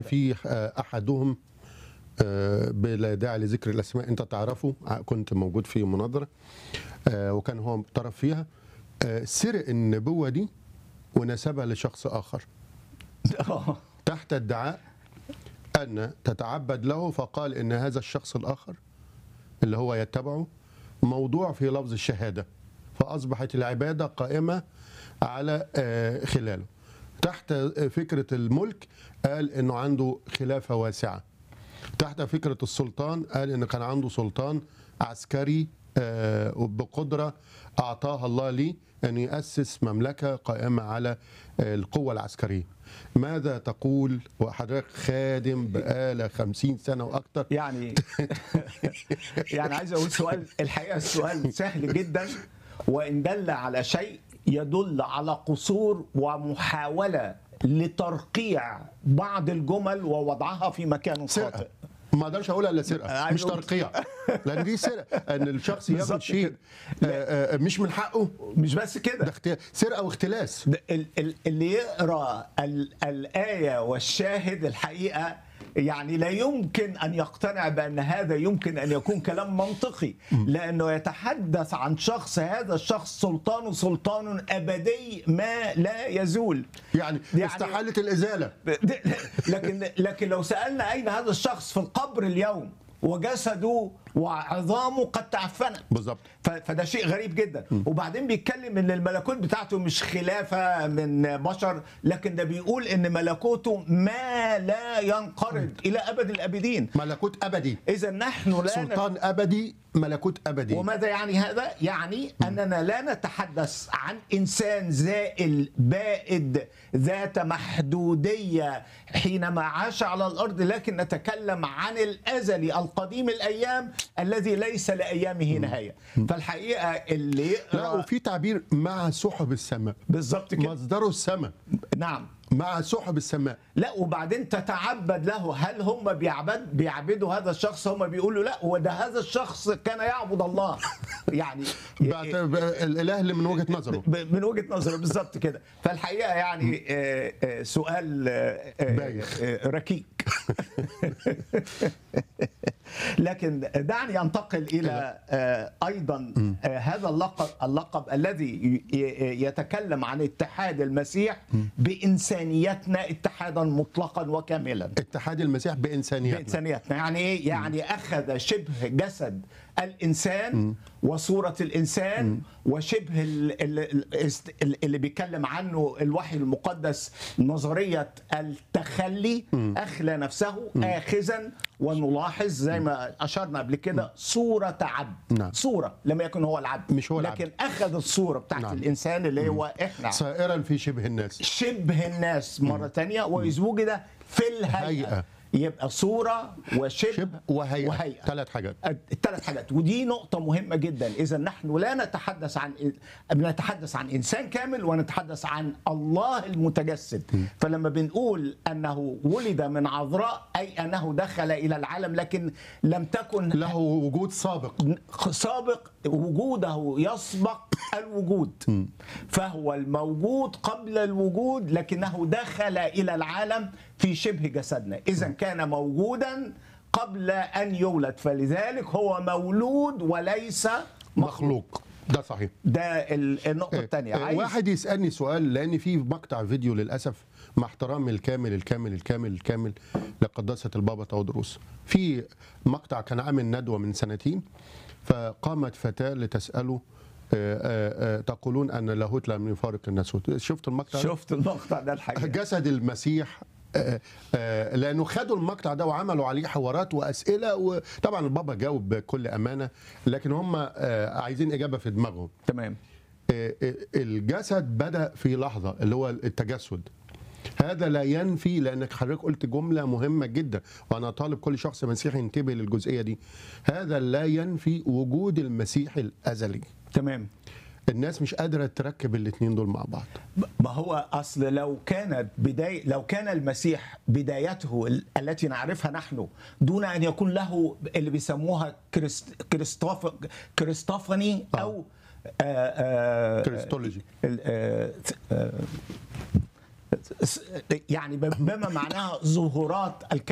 في آه، احدهم آه، بلا داعي لذكر الاسماء انت تعرفه ع- كنت موجود في مناظره آه، وكان هو طرف فيها آه، سرق النبوه دي ونسبها لشخص اخر آه. تحت ادعاء ان تتعبد له فقال ان هذا الشخص الاخر اللي هو يتبعه موضوع في لفظ الشهاده فاصبحت العباده قائمه على آه، خلاله تحت آه، فكره الملك قال انه عنده خلافه واسعه تحت فكره السلطان قال ان كان عنده سلطان عسكري آه، بقدره اعطاها الله لي ان ياسس مملكه قائمه على آه، القوه العسكريه ماذا تقول وحضرتك خادم بقالة خمسين سنة وأكتر يعني يعني عايز اقول سؤال الحقيقه السؤال سهل جدا وان دل على شيء يدل على قصور ومحاوله لترقيع بعض الجمل ووضعها في مكان خاطئ سرقة ما اقدرش اقولها الا سرقه عايز مش أقول- ترقيع لان دي سرقه ان الشخص ياخد بالظبط شيء كده. آه، آه، مش من حقه مش بس ده كده اختيار سرقه واختلاس ده ال- ال- اللي يقرا ال- الايه والشاهد الحقيقه يعني لا يمكن ان يقتنع بان هذا يمكن ان يكون كلام منطقي لانه يتحدث عن شخص هذا الشخص سلطانه سلطان ابدي ما لا يزول يعني, يعني- استحاله الازاله ده- لكن لكن لو سالنا اين هذا الشخص في القبر اليوم وجسده وعظامه قد تعفنت بالظبط ف- فده شيء غريب جدا وبعدين بيتكلم ان الملكوت بتاعته مش خلافه من بشر لكن ده بيقول ان ملكوته ما لا ينقرض الى ابد الابدين ملكوت ابدي اذا نحن لا نت... سلطان ابدي ملكوت ابدي وماذا يعني هذا؟ يعني أننا لا نتحدث عن إنسان زائل بائد ذات محدودية حينما عاش على الأرض لكن نتكلم عن الأزلي القديم الأيام الذي ليس لأيامه نهاية فالحقيقة اللي لا يقرأ وفي تعبير مع سحب السماء بالظبط كده مصدره السماء نعم مع سحب السماء لا وبعدين تتعبد له هل هم بيعبد بيعبدوا هذا الشخص هم بيقولوا لا وده هذا الشخص كان يعبد الله يعني بعت- الاله اللي من وجهه نظره ب- من وجهه نظري بالظبط كده فالحقيقه يعني آه، آه، سؤال آه، آه، بايخ. آه، ركيك لكن دعني انتقل الى آه، ايضا آه، هذا اللقب اللقب الذي ي- ي- يتكلم عن اتحاد المسيح بانسانيتنا اتحادا مطلقا وكاملا اتحاد المسيح بانسانيتنا بإنسانيتنا يعني إيه؟ يعني أخذ شبه جسد الإنسان وصورة الإنسان وشبه ال- ال- ال- ال- اللي بيتكلم عنه الوحي المقدس نظرية التخلي أخلى نفسه آخذا ونلاحظ زي ما أشرنا قبل كده صورة عبد نعم. صورة لم يكن هو العبد مش هو العبد. لكن أخذ الصورة بتاعت نعم. الإنسان اللي هو إحنا صائرا في شبه الناس شبه الناس مرة تانية وإذ وجد في الهيئة هيئة. يبقى صورة وشبه شبه وهيئه وهيئة ثلاث حاجات الثلاث حاجات ودي نقطة مهمة جدا إذا نحن لا نتحدث عن نتحدث عن إنسان كامل ونتحدث عن الله المتجسد فلما بنقول أنه ولد من عذراء أي أنه دخل إلى العالم لكن لم تكن له وجود سابق سابق وجوده يسبق الوجود فهو الموجود قبل الوجود لكنه دخل الى العالم في شبه جسدنا اذا كان موجودا قبل ان يولد فلذلك هو مولود وليس مخلوق مخلوق ده صحيح ده ال- النقطه الثانيه آه، واحد يسالني سؤال لان في مقطع فيديو للاسف مع احترامي الكامل الكامل الكامل الكامل لقداسه البابا تودروس في مقطع كان عامل ندوه من سنتين فقامت فتاه لتساله آه، آه، آه، تقولون ان اللاهوت لم يفارق الناسوت شفت المقطع ده؟ شفت المقطع ده الحقيقه جسد المسيح آه، آه، لانه خدوا المقطع ده وعملوا عليه حوارات واسئله وطبعا البابا جاوب بكل امانه لكن هم آه، عايزين اجابه في دماغهم تمام آه، آه، الجسد بدا في لحظه اللي هو التجسد هذا لا ينفي لانك حضرتك قلت جمله مهمه جدا وانا طالب كل شخص مسيحي ينتبه للجزئيه دي هذا لا ينفي وجود المسيح الازلي تمام الناس مش قادره تركب الاثنين دول مع بعض ما هو اصل لو كانت بدايه لو كان المسيح بدايته ال- التي نعرفها نحن دون ان يكون له اللي بيسموها كريست كريستوف كريستوفاني او آه، آه، كريستولوجي ال- آه، آه، يعني بما معناها ظهورات الكلمة